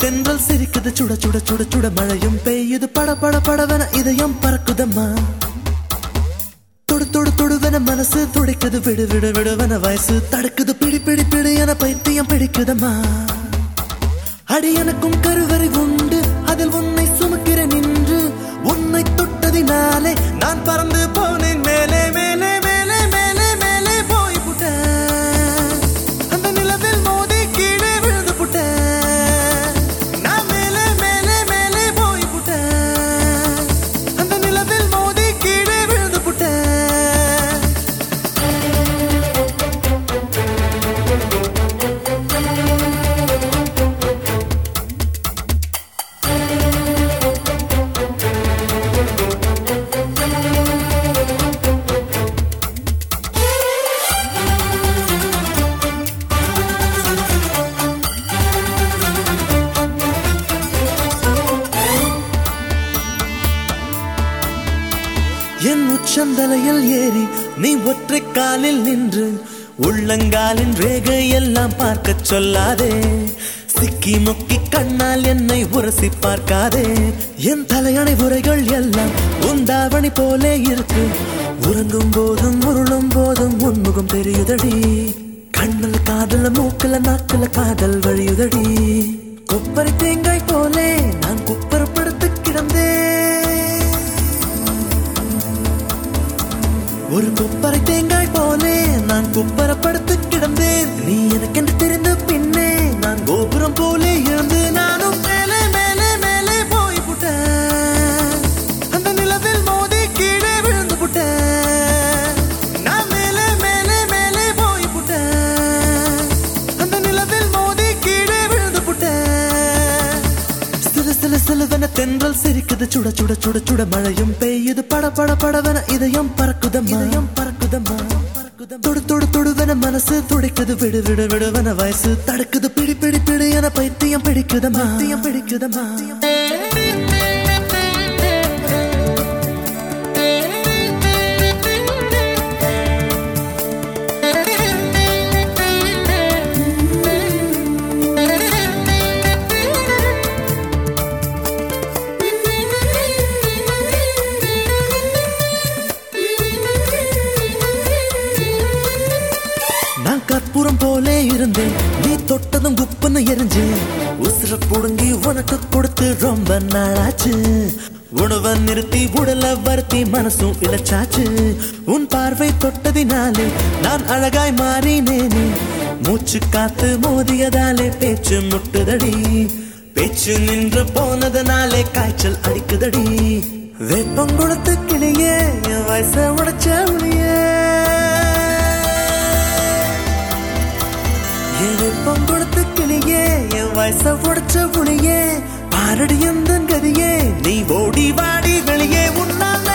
தென்றல் சிரிக்குது சுட சுட சுட சுட மழையும் பெய்யுது பட பட படவன இதயம் பறக்குதம்மா தொடு தொடு தொடுவன மனசு துடிக்குது விடு விடு விடுவன வயசு தடுக்குது பிடி பிடி பிடி என பைத்தியம் பிடிக்குதம்மா அடி எனக்கும் கருவறை உண்டு அதில் உன்னை சுமக்கிற நின்று உன்னை தொட்டதினாலே நான் பறந்து போனேன் மேலே மேலே மேலே மேலே மேலே போய் புட்டேன் அந்த நிலவில் மோதி கீழே விழுந்து புட்டேன் நான் மேலே மேலே மேலே போய் புட்டேன் அந்த நிலவில் மோதி கீழே விழுந்து புட்டேன் என் உச்சந்தலையில் ஏறி நீ ஒற்றை காலில் நின்று உள்ளங்காலின் ரேகை எல்லாம் பார்க்கச் சொல்லாதே சிக்கி முக்கி கண்ணால் என்னை உரசி பார்க்காதே என் தலையணை உரைகள் எல்லாம் உந்தாவணி போலே இருக்கு உறங்கும் போதும் உருளும் போதும் உன்முகம் தெரியுதடி கண்ணில் காதல மூக்கல நாக்குல காதல் வழியுதடி கொப்பரை தேங்காய் போலே நான் குப்பரப்படுத்து கிடந்தேன் ஒரு கொப்பரை தேங்காய் போலே நான் குப்பரப்படுத்து கிடந்தேன் நீ எனக்கென்று தெரிந்த பின்னே நான் கோபுரம் போலே இருந்து நானும் மேலே மேலே மேலே போய் புட்டேன் அந்த நிலவில் மோதி கீழே விழுந்து புட்டேன் நான் மேலே மேலே மேலே போய் புட்டேன் அந்த நிலவில் மோதி கீழே விழுந்து புட்டேன் சில சில சிலுவன தென்றல் சிரிக்குது சுட சுட சுட சுட மழையும் பெய்யுது பட பட படவன இதயம் பறக்குதம்மா இதயம் பறக்குதம்மா தொடு தொடு தொடுவன மனசு துடிக்குது விடு விடு விடுவன வயசு தடுக்குது பிடி பிடி பிடி என பைத்தியம் பிடிக்குதம்மா பைத்தியம் பிடிக்குதம்மா நான் கற்பூரம் போலே இருந்தேன் நீ தொட்டதும் குப்புன்னு எரிஞ்சு உசுர புடுங்கி உனக்கு கொடுத்து ரொம்ப நாளாச்சு உணவை நிறுத்தி உடல வருத்தி மனசும் இழைச்சாச்சு உன் பார்வை தொட்டதினாலே நான் அழகாய் மாறினேனே மூச்சு காத்து மோதியதாலே பேச்சு முட்டுதடி பேச்சு நின்று போனதனாலே காய்ச்சல் அடிக்குதடி வெப்பம் கொடுத்து கிளியே என் வயச உடைச்ச உளியே என் வெப்பம் கொடுத்து கிளியே என் வயச உடைச்ச புளியே பாரடி எந்த கதியே நீ ஓடி வாடி வெளியே உன்னால்